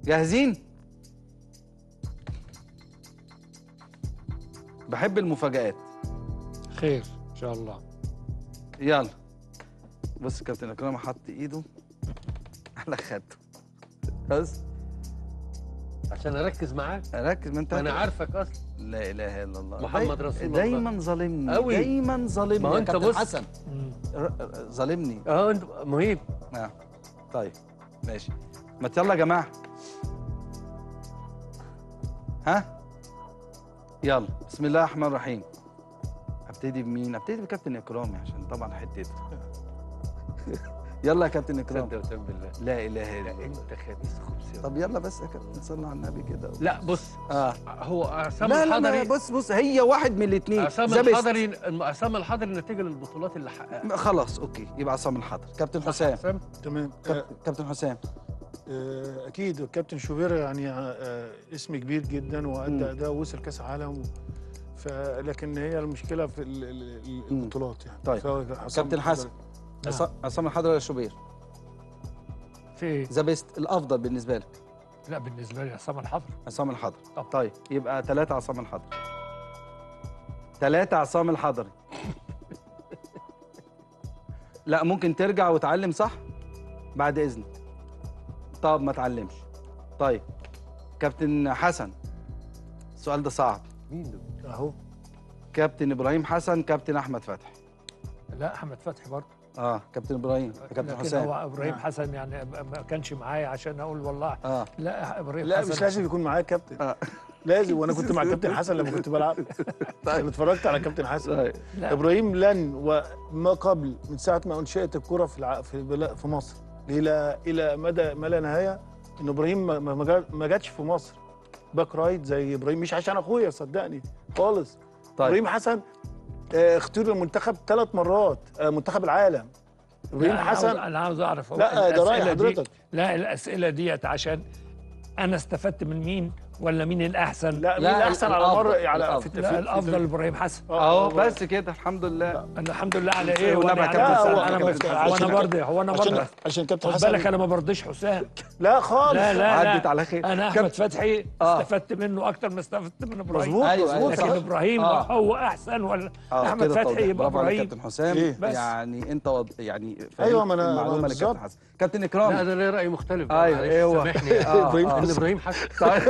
جاهزين بحب المفاجآت خير ان شاء الله يلا بص كابتن اكرم حط ايده على خده بس عشان اركز معاك ركز ما انت انا عارفك اصلا لا اله الا الله محمد داي- رسول الله. دايما ظالمني أوي. دايما ظالمني ما هو يا أنت كابتن بص. حسن مم. ر- ر- ظالمني اه انت مهيب اه طيب ماشي ما يلا يا جماعه ها يلا بسم الله الرحمن الرحيم ابتدي بمين ابتدي بكابتن اكرامي عشان طبعا حتته يلا يا كابتن اكرام تصدق وتم بالله لا اله الا لا الله انت خبيث خبث طب يلا بس يا كابتن صلى على النبي كده لا بص اه هو عصام لا لا لا الحضري بص بص هي واحد من الاثنين عصام الحضري عصام الحضري نتيجه للبطولات اللي حققها خلاص اوكي يبقى عصام الحضر كابتن حسام حسام تمام آه، كاب- كابتن حسام آه، اكيد الكابتن شوبير يعني آه، اسم كبير جدا مم. وادى اداء وصل كاس عالم ف لكن هي المشكله في ال- ال- ال- مم. البطولات يعني طيب. سواء حسام كابتن حسن نعم. عصام- عصام الحضر ولا شوبير في ايه؟ ذا بيست الافضل بالنسبه لك لا بالنسبه لي عصام الحضر عصام الحضر طبعا. طيب يبقى ثلاثة عصام الحضر ثلاثة عصام الحضري لا ممكن ترجع وتعلم صح بعد إذنك طب ما تعلمش طيب كابتن حسن السؤال ده صعب مين دول؟ اهو كابتن إبراهيم حسن كابتن أحمد فتحي لا احمد فتحي برضه اه كابتن إبراهيم كابتن لكن حسام هو ابراهيم نعم. حسن يعني ما كانش معايا عشان اقول والله اه لا ابراهيم لا حسن مش لازم يكون معايا كابتن آه. لازم وانا كنت مع كابتن حسن لما كنت بلعب انا اتفرجت على كابتن حسن طيب لا ابراهيم لن وما قبل من ساعه ما انشئت الكره في الع... في, بلا... في مصر الى الى مدى ما لا نهايه ان ابراهيم ما- ما ما جا- ما جاتش في مصر باك رايت زي ابراهيم مش عشان اخويا صدقني خالص طيب ابراهيم حسن آه، اختير المنتخب ثلاث مرات آه، منتخب العالم ابراهيم لا، أنا عاوز- حسن انا عاوز اعرف هو لا ده راي الأسئلة دي- حضرتك لا الاسئله ديت عشان انا استفدت من مين ولا مين الاحسن لا مين لا، الاحسن على الأفضل، مر على الأفضل. في لا في- الافضل في- ابراهيم حسن اهو آه، بس كده الحمد لله أنا الحمد لله على ايه ونبع وانا كابتن انا سعد انا وكابتن ما- حسن. وانا برضه هو انا عشان برضه عشان كابتن خد حسن بالك انا ما برضيش حسام لا خالص لا لا عدت لا على خير انا كابتن- احمد فتحي آه. استفدت منه اكتر ما استفدت من ابراهيم مظبوط أيوة، مظبوط لكن صح. ابراهيم آه. هو احسن ولا اه احمد كده فتحي توضيح. يبقى برافو عليك ابراهيم كابتن حسام إيه؟ بس. يعني انت وض... يعني فاهم أيوة، ما أنا- المعلومه ما لكابتن بالظبط. حسن كابتن لا اكرام ده ليه راي مختلف بقى، أيوة، معلش، إيه هو؟ سامحني يعني. آه، إبراهيم آه. ان ابراهيم حسن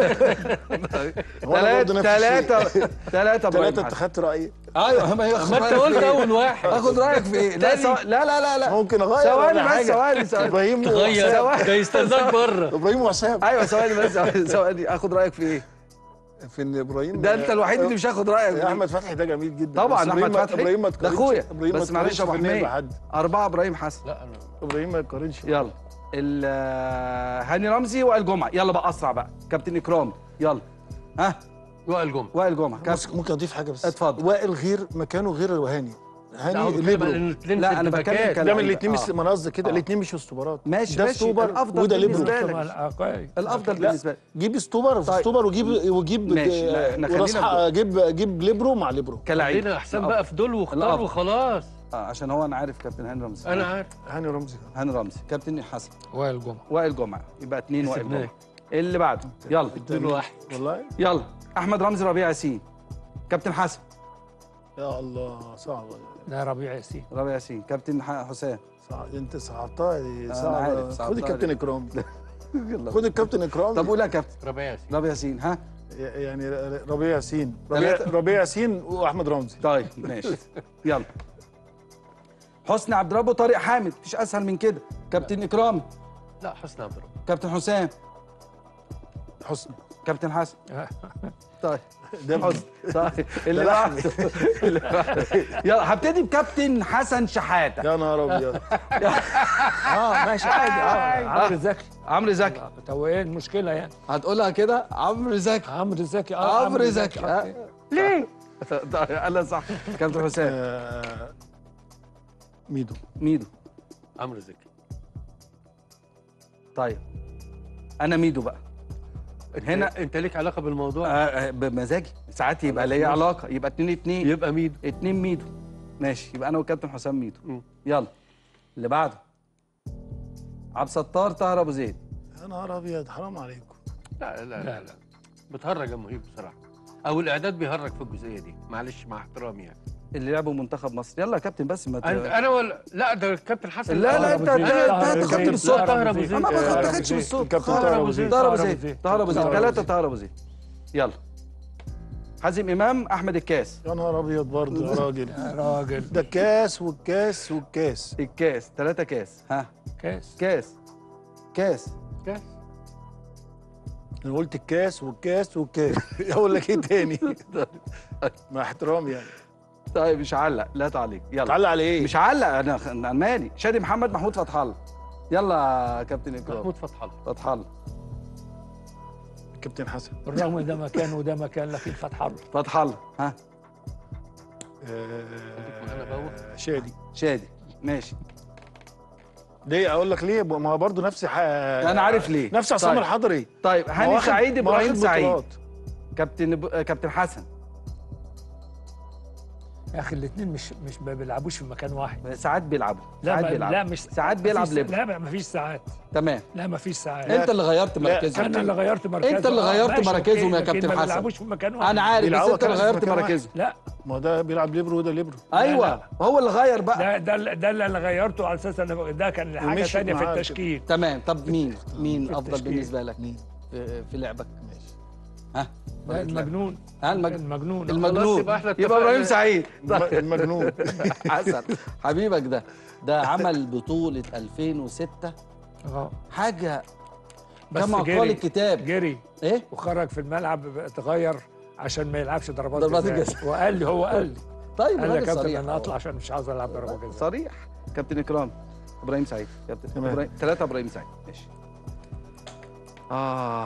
هو أنا برضه نفس الشيء. ثلاثة ثلاثة ثلاثة انت ابراهيم خدت رايي ايوه ما ما انت قلت اول واحد اخد رايك في ايه؟ لا تاني. سو... لا لا لا لا ممكن اغير ثواني ولا بس حاجة. ثواني ثواني ابراهيم غير وحسام ده يستناك بره ابراهيم وحسام ايوه ثواني بس ثواني- ثواني اخد رايك في ايه؟ في ان ابراهيم ده انت الوحيد اللي مش هاخد رايك يا فيه. احمد فتحي ده جميل جدا طبعا بس احمد إبراهيم ما- فتحي ابراهيم ما ده تقارنش- اخويا ابراهيم ما بس معلش يا ابو تقارنش في حميد حد اربعه ابراهيم حسن لا انا ابراهيم ما يقارنش يلا ال- آه، هاني رمزي وائل جمعه يلا بقى اسرع بقى كابتن اكرام يلا ها وائل جمعه وائل جمعه بس كابتن ممكن اضيف حاجه بس اتفضل. وائل غير مكانه غير وهاني لا هو هاني بيتكلم ليبرو عن الاثنين لا، أنا بتكلم كلام. ده من لعيبة. الاثنين مش آه. ما انا قصدي كده آه. الاثنين مش استوبرات ماشي ده ماشي استوبر الافضل وده ليبرو بالنسبه لك آه، كويس. الافضل لا. بالنسبه لك جيب استوبر في طيب. استوبر وجيب وجيب ماشي، لا، إحنا وراس خلينا حق- جيب جيب ليبرو مع ليبرو كلاعب خلينا احسن بقى في دول واختار الأفضل. وخلاص آه عشان هو انا عارف كابتن هاني رمزي انا عارف هاني رمزي هاني رمزي كابتن حسن وائل جمعه وائل جمعه يبقى اثنين وائل كسبناه. جمعه اللي بعده يلا دول واحد والله يلا احمد رمزي ربيع ياسين كابتن حسن يا الله صعبه ده ربيع ياسين ربيع ياسين كابتن ح- حسام صعب انت صعبتها دي أنا صعبه عارف، خد صعبتها الكابتن دي. اكرام يلا خد الكابتن اكرام طب قول يا كابتن ربيع ياسين ربيع ياسين ها يعني ربيع ياسين ربيع, ثلاثة. ربيع ياسين واحمد رمزي طيب ماشي يلا حسني عبد ربه وطارق حامد مفيش اسهل من كده كابتن اكرام لا حسني عبد الرب كابتن حسام حسني كابتن حسن طيب ده حسن طيب اللي بعده اللي بعده. يلا هبتدي بكابتن حسن شحاته يا نهار ابيض اه ماشي عادي اه عمرو زكي عمرو زكي طب وايه المشكله يعني هتقولها كده عمرو زكي عمرو زكي اه عمرو زكي ها؟ ليه؟ طيب، انا صح كابتن حسام آه، ميدو ميدو عمرو زكي طيب انا ميدو بقى انت هنا- انت ليك علاقه بالموضوع آه، آه، بمزاجي ساعات يبقى ليا ماشي. علاقه يبقى اتنين اتنين يبقى ميدو اتنين ميدو ماشي يبقى انا وكابتن حسام ميدو مم. يلا اللي بعده عبد الستار طاهر ابو زيد يا نهار ابيض حرام عليكم لا لا لا لا, لا بتهرج يا مهيب بصراحه او الاعداد بيهرج في الجزئيه دي معلش مع احترامي يعني اللي لعبوا منتخب مصر يلا يا كابتن بس ما ت... انا انا ولا لا ده الكابتن حسن لا لا انت انت طاهر أبو انت زيد. هتاخد بالصوت طاهر أبو زيد. ما ما طاهر أبو تاخدش زيد. بالصوت الكابتن خالص. طاهر أبو زيد. طاهر ابو طاهر أبو زيد زيد. طاهر ابو زيد طاهر أبو ثلاثه زيد. طاهر ابو زيد يلا حازم امام احمد الكاس يا نهار ابيض برضه يا راجل يا راجل ده الكاس والكاس والكاس الكاس ثلاثه كاس ها كاس كاس كاس كاس انا قلت الكاس والكاس والكاس اقول لك ايه تاني مع احترامي يعني طيب مش هعلق لا تعليق يلا تعلق على ايه مش هعلق انا انا مالي شادي محمد محمود فتح الله يلا يا كابتن اكرام محمود فتح الله فتح الله كابتن حسن بالرغم ده مكان وده مكان لكن فتح الله فتح الله ها معانا بقى آه شادي شادي ماشي ليه اقول لك ليه ما هو برضه نفس ح... انا عارف ليه نفس عصام طيب. الحضري طيب ما هاني واخد- سعيد ما ابراهيم واخد سعيد بطولات. كابتن ب... كابتن حسن يا اخي الاثنين مش مش ما بيلعبوش في مكان واحد ساعات بيلعبوا لا ساعات ما بيلعبوا لا مش ساعات بيلعب مفيش- ليبرو. لا ما فيش ساعات تمام لا ما فيش ساعات انت اللي غيرت لا، مركزه انا اللي غيرت مركزه انت اللي آه، غيرت ماشي، مراكزهم أوكي، يا لكن كابتن ما حسن. بيلعبوش في مكان واحد انا عارف بس بيلعبوا انت اللي كمان في غيرت مكان واحد. مراكزه لا ما هو ده بيلعب ليبرو وده ليبرو ايوه لا. هو اللي غير بقى ده ده ده اللي انا غيرته على اساس ان ده كان حاجه ومشي ثانيه في معاه التشكيل تمام طب مين مين في افضل التشكيل. بالنسبه لك مين في, في لعبك ماشي ها ده طريقة لعبك. المجنون ها المج... المجنون المجنون يبقى احنا يبقى اتفقنا. ابراهيم سعيد طيب. المجنون حسن حبيبك ده ده عمل بطوله 2006 اه حاجه بس كما جري. قال الكتاب جري ايه وخرج في الملعب اتغير عشان ما يلعبش ضربات ضربات جزاء. الجزاء. وقال لي هو قال لي طيب قال لي يا راجل كابتن صريح انا اطلع عشان مش عاوز العب ضربات جزاء صريح كابتن اكرام ابراهيم سعيد كابتن تمام. ابراهيم ثلاثه ابراهيم سعيد ماشي اه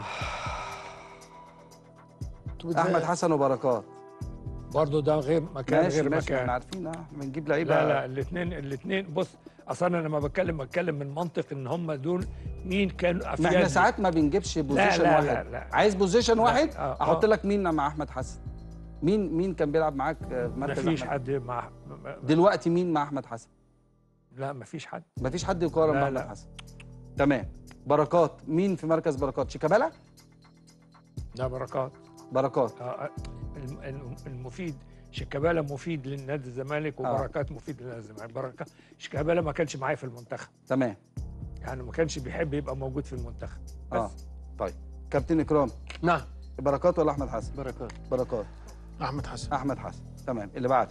احمد حسن وبركات برضه ده غير مكان ماشي غير ماشي احنا مكان عارفين اه بنجيب لعيبه لا لا الاثنين الاثنين بص اصلا انا لما بتكلم بتكلم من منطق ان هم دول مين كانوا ما افياد احنا ساعات ما بنجيبش بوزيشن لا، واحد لا، لا. عايز بوزيشن واحد آه، احط آه. لك مين مع احمد حسن مين مين كان بيلعب معاك آه، في ما مركز فيش أحمد؟ حد مع ما- دلوقتي مين مع احمد حسن لا ما فيش حد ما فيش حد يقارن لا، مع احمد لا. حسن تمام بركات مين في مركز بركات شيكابالا ده بركات بركات آه، الم- الم- المفيد شيكابالا مفيد للنادي الزمالك وبركات مفيد للنادي الزمالك بركات شيكابالا ما كانش معايا في المنتخب تمام يعني ما كانش بيحب يبقى موجود في المنتخب بس اه طيب كابتن اكرام نعم بركات ولا احمد حسن بركات بركات احمد حسن احمد حسن تمام اللي بعده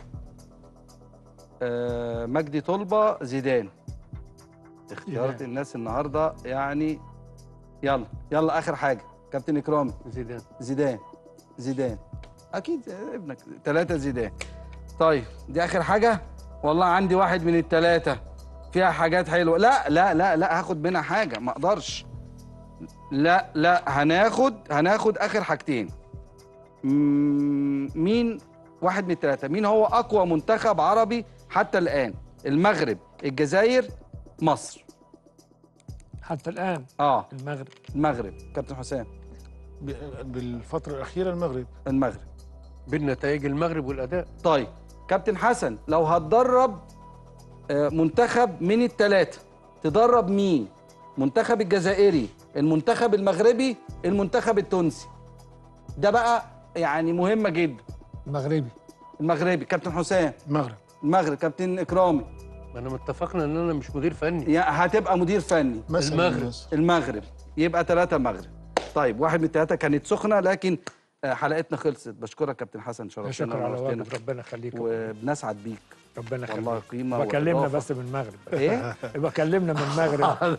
آه مجدي طلبه زيدان اختيارات زيدان. الناس النهارده يعني يلا يلا اخر حاجه كابتن اكرامي زيدان زيدان زيدان اكيد ابنك ثلاثة زيدان طيب دي اخر حاجة والله عندي واحد من الثلاثة فيها حاجات حلوة لا لا لا لا هاخد منها حاجة ما اقدرش لا لا هناخد هناخد اخر حاجتين مم، مين واحد من الثلاثة مين هو اقوى منتخب عربي حتى الان المغرب الجزائر مصر حتى الان اه المغرب المغرب كابتن حسام ب- بالفتره الاخيره المغرب المغرب بالنتائج المغرب والاداء طيب كابتن حسن لو هتدرب آه، منتخب من الثلاثة تدرب مين؟ منتخب الجزائري، المنتخب المغربي، المنتخب التونسي. ده بقى يعني مهمة جدا. المغربي المغربي كابتن حسام، المغرب المغرب كابتن إكرامي، ما انا متفقنا ان انا مش مدير فني يا هتبقى مدير فني مثلا المغرب. الناس. المغرب يبقى ثلاثة المغرب. طيب واحد من الثلاثة كانت سخنة لكن آه، حلقتنا خلصت بشكرك كابتن حسن شرفتنا شكرا على ونورتنا. واجب ربنا يخليك وبكلمنا بيك ربنا والله يخليك قيمة بكلمنا وإضافة. بس من المغرب ايه؟ يبقى كلمنا من المغرب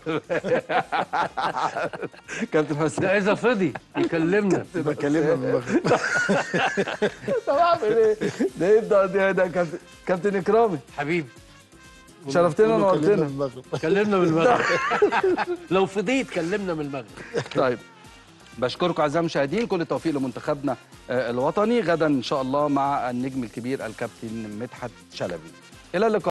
كابتن حسام ده اذا فضي يكلمنا بكلمنا من المغرب طب اعمل ايه؟ ده يبدا ده ده كابتن كابتن اكرامي حبيبي شرفتنا كلمنا من ونورتنا المغرب كلمنا من المغرب لو فضيت كلمنا من المغرب طيب بشكركم اعزائي المشاهدين كل التوفيق لمنتخبنا آه، الوطني غدا ان شاء الله مع النجم الكبير الكابتن مدحت شلبي الى اللقاء